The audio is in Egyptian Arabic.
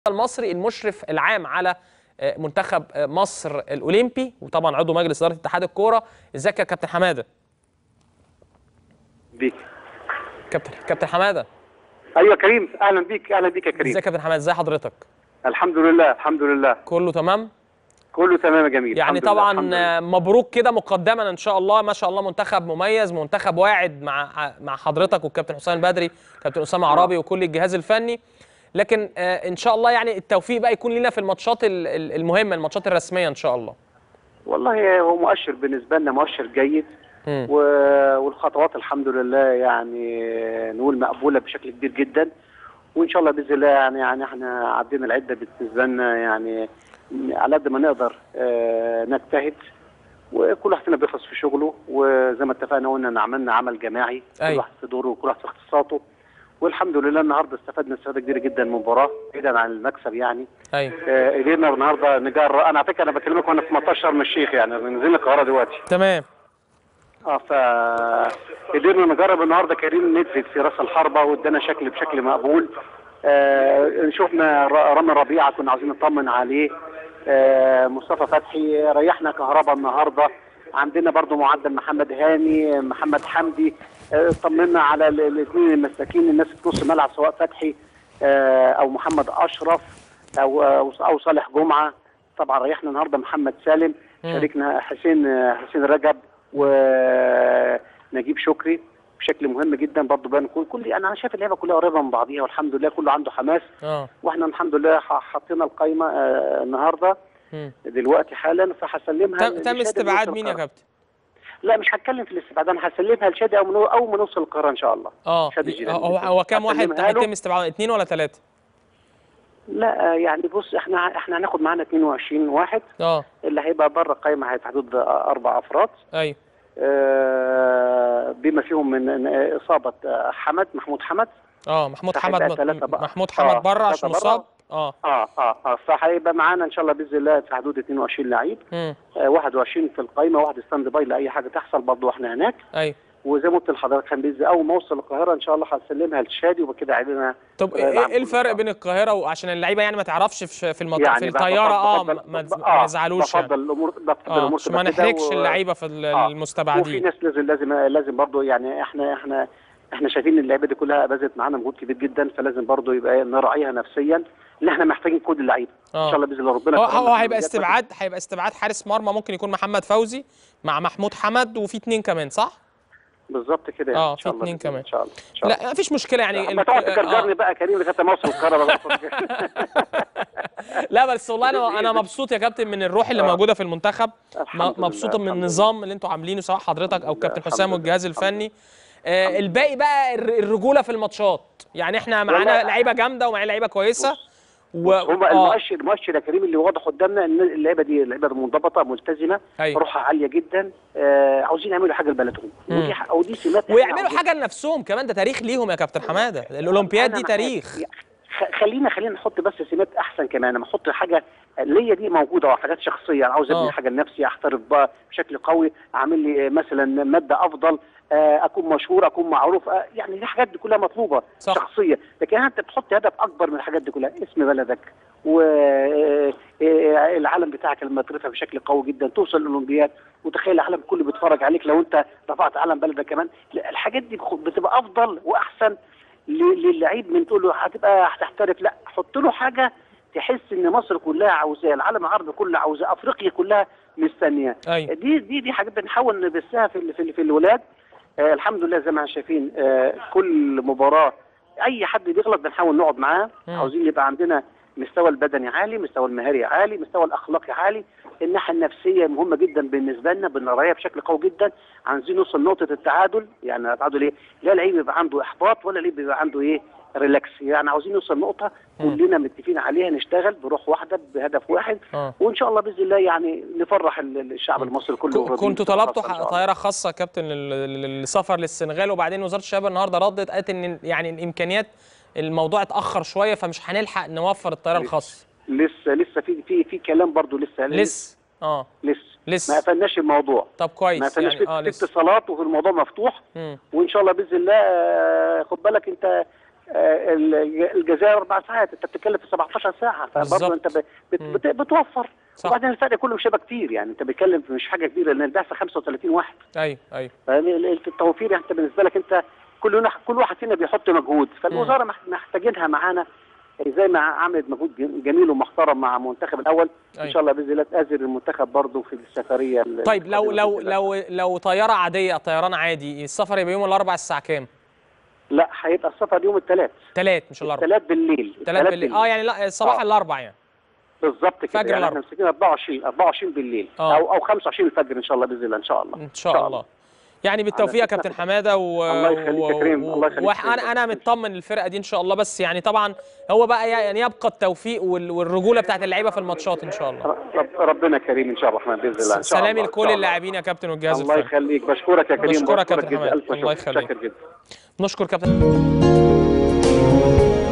المصري المشرف العام على آه، منتخب آه، مصر الاولمبي وطبعا عضو مجلس اداره اتحاد الكوره ازيك يا كابتن حماده بيك كابتن كابتن حماده ايوه كريم اهلا بيك اهلا بيك يا كريم ازيك يا كابتن حماده ازي حضرتك الحمد لله الحمد لله كله تمام كله تمام يا جميل يعني الحمد لله، طبعا الحمد لله. آه، مبروك كده مقدما ان شاء الله ما شاء الله منتخب مميز منتخب واعد مع مع حضرتك والكابتن حسام البدري كابتن اسامه عرابي وكل الجهاز الفني لكن آه، ان شاء الله يعني التوفيق بقى يكون لنا في الماتشات ال- ال- المهمه الماتشات الرسميه ان شاء الله والله هو مؤشر بالنسبه لنا مؤشر جيد مم. و... والخطوات الحمد لله يعني نقول مقبوله بشكل كبير جدا وان شاء الله باذن الله يعني يعني احنا عدينا العده بالنسبه لنا يعني على قد ما نقدر آه، نجتهد وكل واحد فينا بيخلص في شغله وزي ما اتفقنا قلنا ان عملنا عمل جماعي كل أيوة. واحد في دوره وكل واحد في اختصاصاته والحمد لله النهارده استفدنا استفاده كبيره جدا من المباراه بعيدا عن المكسب يعني ايوه آه، قدرنا النهارده نجرب انا على فكره انا بكلمك وانا في مطار شرم الشيخ يعني نزلنا القاهره دلوقتي تمام اه ف قدرنا نجرب النهارده كريم ندفد في راس الحربه وادانا شكل بشكل مقبول آه شفنا ر- رامي ربيعه كنا عاوزين نطمن عليه آه مصطفى فتحي ريحنا كهربا النهارده عندنا برضو معدل محمد هاني محمد حمدي آه، اطمنا على الاثنين المساكين الناس في نص الملعب سواء فتحي آه، او محمد اشرف او او او صالح جمعه طبعا ريحنا النهارده محمد سالم مم. شاركنا حسين حسين رجب ونجيب شكري بشكل مهم جدا برضه بان كل كل انا شايف اللعيبه كلها قريبه من بعضيها والحمد لله كله عنده حماس اه واحنا الحمد لله ح- حطينا القايمه آه، النهارده مم. دلوقتي حالا فهسلمها تم لشادي تم من استبعاد نص مين يا القاهرة. كابتن لا مش هتكلم في الاستبعاد انا هسلمها لشادي او من او من نص القاهره ان شاء الله اه شادي جيراني. هو هو كام واحد هسلمها له. هيتم استبعاد اثنين ولا ثلاثه لا آه، يعني بص احنا احنا هناخد معانا 22 واحد اه اللي هيبقى بره القايمه هيبقى حدود آه، اربع افراد ايوه آه، بما فيهم من آه، اصابه آه، حمد محمود حمد اه محمود فهيبقى حمد ثلاثة بقى. محمود آه، حمد بره عشان ثلاثة مصاب بره. اه اه اه اه فهيبقى معانا ان شاء الله باذن الله في حدود 22 لعيب امم آه 21 في القايمه واحد ستاند باي لاي حاجه تحصل برضه واحنا هناك ايوه وزي ما قلت لحضرتك كان باذن اول ما اوصل القاهره ان شاء الله هسلمها لشادي وبكده علينا طب آه، ايه نعم، إيه الفرق كله. بين القاهره وعشان اللعيبه يعني ما تعرفش في في, المط... يعني في بقى الطياره اه بفضل- ما, ما, بفضل- ما يزعلوش يعني بفضل الامور بفضل اه الامور عشان ما تبقى كده نحرجش و- اللعيبه في ال- آه. وفي المستبعدين ناس لازم لازم لازم برضه يعني احنا احنا احنا شايفين ان اللعيبه دي كلها بذلت معانا مجهود كبير جدا فلازم برضه يبقى نراعيها نفسيا اللي احنا محتاجين كل اللعيبه آه. ان شاء الله باذن الله ربنا هو يكرمنا هو في هيبقى الأولمبياد. استبعاد هيبقى استبعاد حارس مرمى ممكن يكون محمد فوزي مع محمود حمد وفي اتنين كمان صح؟ بالظبط كده آه، يعني ان في شاء الله اتنين بإذن الله. كمان. ان شاء الله ان شاء الله لا مفيش مشكله يعني ما ال- تقعد آه. تكررني بقى كريم لغايه ما اوصل القاهره بقى لا بس والله انا انا مبسوط يا كابتن من الروح اللي آه. موجوده في المنتخب الحمد م- لله، مبسوطه من الحمد لله. النظام اللي انتوا عاملينه سواء حضرتك او لله، كابتن الحمد حسام لله، والجهاز الحمد الفني آه الباقي بقى الر- الرجوله في الماتشات يعني احنا معانا والله- لعيبه جامده ومعانا لعيبه كويسه و... هم آه. المؤشر المؤشر يا كريم اللي واضح قدامنا ان اللعيبه دي لعيبه منضبطه ملتزمه أيوة. روحها عاليه جدا آه عاوزين يعملوا حاجه لبلدهم مم. ودي ح- ودي سمات إحنا ويعملوا عاوزين- حاجه لنفسهم كمان ده تاريخ ليهم يا كابتن حماده الاولمبياد أنا دي معاك. تاريخ خ- خلينا خلينا نحط بس سمات احسن كمان لما احط حاجه ليا دي موجوده وحاجات شخصيه انا عاوز ابني آه. حاجه لنفسي احترف بقى بشكل قوي اعمل لي مثلا ماده افضل آه، اكون مشهور اكون معروف آه، يعني دي حاجات دي كلها مطلوبه صح. شخصيه لكن انت بتحط هدف اكبر من الحاجات دي كلها اسم بلدك والعالم بتاعك لما ترفع بشكل قوي جدا توصل الاولمبياد وتخيل العالم كله بيتفرج عليك لو انت رفعت علم بلدك كمان لا، الحاجات دي بخ- بتبقى افضل واحسن ل- للعيب من تقول له هتبقى هتحترف لا حط له حاجه تحس ان مصر كلها عاوزاه العالم العربي كله عاوزاه افريقيا كلها مستنياه ايوه دي دي دي حاجات بنحاول نبثها في ال- في, ال- في الولاد آه الحمد لله زي ما احنا شايفين آه كل مباراه اي حد بيغلط بنحاول نقعد معاه مم. عاوزين يبقى عندنا مستوى البدني عالي مستوى المهاري عالي مستوى الاخلاقي عالي الناحيه النفسيه مهمه جدا بالنسبه لنا بنراعيها بشكل قوي جدا عايزين نوصل نقطه التعادل يعني التعادل ايه لا لعيب يبقى عنده احباط ولا لعيب يبقى عنده ايه ريلاكس يعني عاوزين نوصل نقطه مم. كلنا متفقين عليها نشتغل بروح واحده بهدف واحد اه وان شاء الله باذن الله يعني نفرح ال- الشعب المصري كله ك- وراضيين كنتوا بصفة طلبتوا خاصة إن ح- شاء الله. طياره خاصه يا كابتن لل- لل- للسفر للسنغال وبعدين وزاره الشباب النهارده ردت قالت ان يعني الامكانيات الموضوع اتاخر شويه فمش هنلحق نوفر الطياره الخاصه لسه لسه في في في كلام برضو لسه لسه اه لسه لسه ما قفلناش الموضوع طب ما كويس قفلناش يعني في, اه في لسه اتصالات وفي الموضوع مفتوح مم. وان شاء الله باذن الله آه، خد بالك انت آه، ال- الجزائر اربع ساعات انت بتتكلم في 17 ساعه بالظبط. فبرضه انت ب- بت مم. بت بتوفر صح. وبعدين الفرق كله مش هيبقى كتير يعني انت بتتكلم في مش حاجه كبيره لان البعثه 35 واحد ايوه ايوه فاهمني؟ ال- التوفير انت بالنسبه لك انت كل يوم- كل واحد فينا بيحط مجهود فالوزاره مح- محتاجينها معانا زي ما عملت مجهود جم- جميل ومحترم مع المنتخب الاول أيوة. ان شاء الله باذن الله تاذر المنتخب برضه في السفريه ال- طيب لو القادمة لو بإذن الله. لو لو طياره عاديه طيران عادي السفر يبقى يوم الاربع الساعه كام؟ لا هيبقى السفر يوم الثلاث تلات مش الاربع الثلاث بالليل تلات بالليل اه يعني لا صباح آه. الاربع يعني بالظبط كده فجر يعني الأربع. احنا مسكين 24 24 بالليل آه. او او 25 الفجر ان شاء الله باذن الله ان شاء الله ان شاء الله يعني بالتوفيق يا فكرة- كابتن حماده و... الله يخليك يا كريم، الله يخليك يا كريم. وانا انا مطمن للفرقه دي ان شاء الله بس يعني طبعا هو بقى يعني يبقى التوفيق وال... والرجوله بتاعت اللعيبه في الماتشات ان شاء الله رب ربنا كريم ان شاء الله الرحمن باذن الله ان شاء سلامي الله إن لكل شاء الله. اللاعبين يا كابتن والجهاز الله الفني يخليك بشكرك يا كريم بشكرك يا كابتن جدا حماد. الف الله شكر يخليك. شاكر جدا نشكر كابتن